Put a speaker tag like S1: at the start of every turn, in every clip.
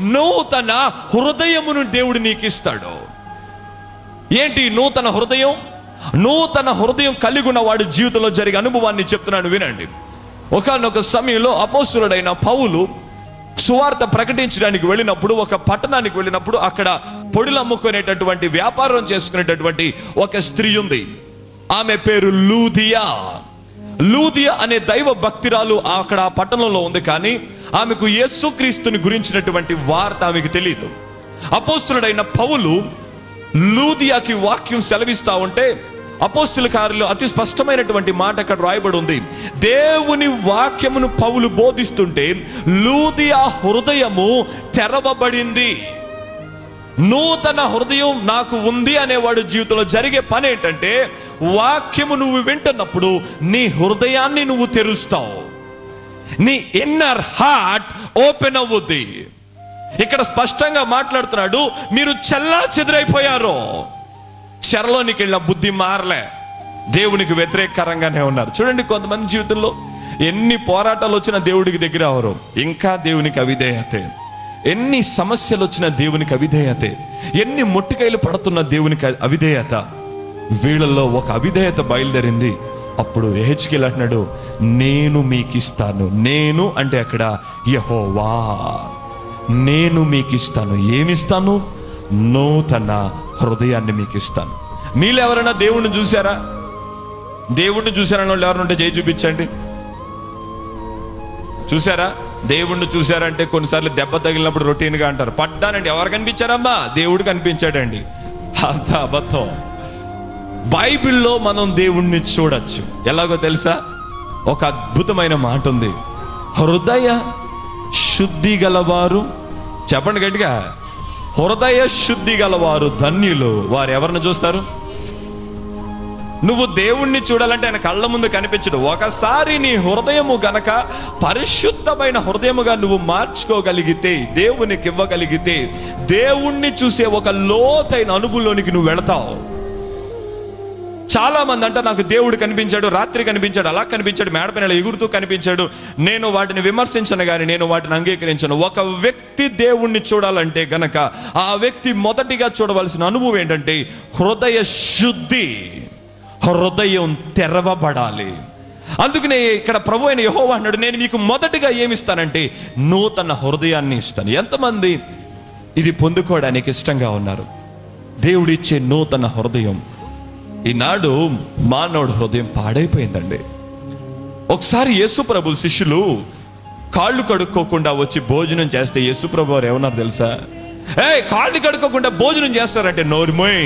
S1: నూతన హృదయమును దేవుడు నీకు ఇస్తాడు ఏంటి నూతన హృదయం నూతన హృదయం కలిగి ఉన్న వాడి జీవితంలో జరిగే అనుభవాన్ని చెప్తున్నాను వినండి ఒకనొక సమయంలో అపోస్తులుడైన పౌలు సువార్త ప్రకటించడానికి వెళ్ళినప్పుడు ఒక పట్టణానికి వెళ్ళినప్పుడు అక్కడ పొడులు అమ్ముకునేటటువంటి వ్యాపారం చేసుకునేటటువంటి ఒక స్త్రీ ఉంది ఆమె పేరు లూదియా లూదియా అనే దైవ భక్తిరాలు అక్కడ ఆ పట్టణంలో ఉంది కానీ ఆమెకు యేసుక్రీస్తుని గురించినటువంటి వార్త ఆమెకు తెలియదు అపోస్తులుడైన పౌలు లూదియాకి వాక్యం సెలవిస్తా ఉంటే అపోస్తుల కార్యంలో అతి స్పష్టమైనటువంటి మాట అక్కడ రాయబడి ఉంది దేవుని వాక్యమును పౌలు బోధిస్తుంటే లూదియా హృదయము తెరవబడింది నూతన హృదయం నాకు ఉంది అనేవాడు జీవితంలో జరిగే పని ఏంటంటే వాక్యము నువ్వు వింటున్నప్పుడు నీ హృదయాన్ని నువ్వు తెరుస్తావు నీ ఇన్నర్ హార్ట్ ఓపెన్ అవ్వుద్ది ఇక్కడ స్పష్టంగా మాట్లాడుతున్నాడు మీరు చెల్లా చెదిరైపోయారు చెరలోనికి వెళ్ళిన బుద్ధి మారలే దేవునికి వ్యతిరేకరంగానే ఉన్నారు చూడండి కొంతమంది జీవితంలో ఎన్ని పోరాటాలు వచ్చినా దేవుడికి దగ్గర అవరు ఇంకా దేవునికి అవిధేయతే ఎన్ని సమస్యలు వచ్చినా దేవునికి అవిధేయతే ఎన్ని మొట్టికాయలు పడుతున్న దేవునికి అవిధేయత వీళ్ళల్లో ఒక అవిధేయత బయలుదేరింది అప్పుడు హెచ్కెల్ అంటున్నాడు నేను మీకు ఇస్తాను నేను అంటే అక్కడ యహోవా నేను మీకు ఇస్తాను ఏమిస్తాను నూతన హృదయాన్ని మీకు ఇస్తాను మీలో ఎవరైనా దేవుణ్ణి చూసారా దేవుణ్ణి చూసారని వాళ్ళు ఎవరైనా ఉంటే చేయి చూపించండి చూసారా దేవుణ్ణి చూసారంటే కొన్నిసార్లు దెబ్బ తగిలినప్పుడు రొటీన్గా అంటారు పడ్డానండి ఎవరు కనిపించారమ్మా దేవుడు కనిపించాడండి అంత అబద్ధం బైబిల్లో మనం దేవుణ్ణి చూడొచ్చు ఎలాగో తెలుసా ఒక అద్భుతమైన మాట ఉంది హృదయ శుద్ధి గలవారు చెప్పండి గట్టిగా హృదయ శుద్ధి గలవారు ధన్యులు వారు ఎవరిని చూస్తారు నువ్వు దేవుణ్ణి చూడాలంటే ఆయన కళ్ళ ముందు కనిపించడు ఒకసారి నీ హృదయము గనక పరిశుద్ధమైన హృదయముగా నువ్వు మార్చుకోగలిగితే దేవునికి ఇవ్వగలిగితే దేవుణ్ణి చూసే ఒక లోతైన అనుభవంలోనికి నువ్వు వెళతావు చాలా మంది అంటే నాకు దేవుడు కనిపించాడు రాత్రి కనిపించాడు అలా కనిపించాడు మేడపైన ఎగురుతూ కనిపించాడు నేను వాటిని విమర్శించను కానీ నేను వాటిని అంగీకరించను ఒక వ్యక్తి దేవుణ్ణి చూడాలంటే గనక ఆ వ్యక్తి మొదటిగా చూడవలసిన అనుభవం ఏంటంటే హృదయ శుద్ధి హృదయం తెరవబడాలి అందుకనే ఇక్కడ ప్రభు అయిన యహోవా అన్నాడు నేను మీకు మొదటిగా ఏమిస్తానంటే నూతన హృదయాన్ని ఇస్తాను ఎంతమంది ఇది పొందుకోవడానికి ఇష్టంగా ఉన్నారు దేవుడిచ్చే నూతన హృదయం ఈనాడు మానవుడు హృదయం పాడైపోయిందండి ఒకసారి యేసుప్రభు శిష్యులు కాళ్ళు కడుక్కోకుండా వచ్చి భోజనం చేస్తే యేసుప్రభు వారు ఏమన్నారు తెలుసా ఏ కాళ్ళు కడుక్కోకుండా భోజనం చేస్తారంటే నోరుమోయ్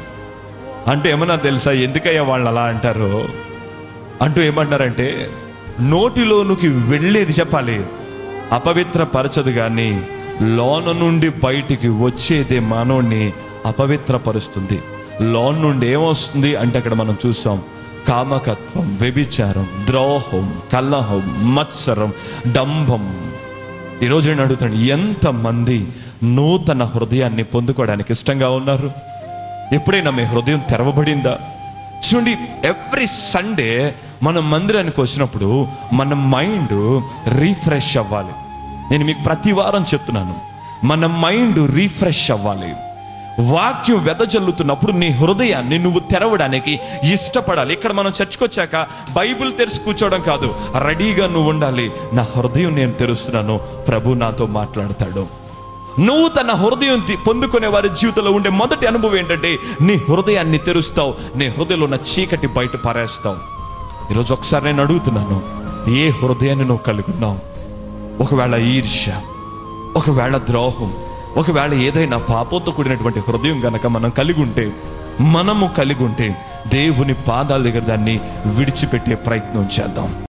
S1: అంటే ఏమన్నారు తెలుసా ఎందుకయ్యా వాళ్ళు అలా అంటారు అంటూ ఏమంటారంటే నోటిలోనికి వెళ్ళేది చెప్పాలి అపవిత్రపరచదు కానీ లోన నుండి బయటికి వచ్చేదే మానవుణ్ణి అపవిత్రపరుస్తుంది లోన్ నుండి ఏమొస్తుంది అంటే అక్కడ మనం చూసాం కామకత్వం వ్యభిచారం ద్రోహం కలహం మత్సరం డంభం ఈరోజు నేను అడుగుతాను ఎంతమంది నూతన హృదయాన్ని పొందుకోవడానికి ఇష్టంగా ఉన్నారు ఎప్పుడైనా మీ హృదయం తెరవబడిందా చూడండి ఎవ్రీ సండే మనం మందిరానికి వచ్చినప్పుడు మన మైండ్ రీఫ్రెష్ అవ్వాలి నేను మీకు ప్రతి వారం చెప్తున్నాను మన మైండ్ రీఫ్రెష్ అవ్వాలి వాక్యం వెదజల్లుతున్నప్పుడు నీ హృదయాన్ని నువ్వు తెరవడానికి ఇష్టపడాలి ఇక్కడ మనం చర్చకొచ్చాక బైబిల్ తెరిచి కూర్చోవడం కాదు రెడీగా నువ్వు ఉండాలి నా హృదయం నేను తెరుస్తున్నాను ప్రభు నాతో మాట్లాడతాడు నువ్వు తన హృదయం తి- పొందుకునే వారి జీవితంలో ఉండే మొదటి అనుభవం ఏంటంటే నీ హృదయాన్ని తెరుస్తావు నీ హృదయంలో ఉన్న చీకటి బయట పారేస్తావు ఈరోజు ఒకసారి నేను అడుగుతున్నాను ఏ హృదయాన్ని నువ్వు కలుగున్నావు ఒకవేళ ఈర్ష్య ఒకవేళ ద్రోహం ఒకవేళ ఏదైనా పాపంతో కూడినటువంటి హృదయం గనక మనం కలిగి ఉంటే మనము కలిగి ఉంటే దేవుని పాదాల దగ్గర దాన్ని విడిచిపెట్టే ప్రయత్నం చేద్దాం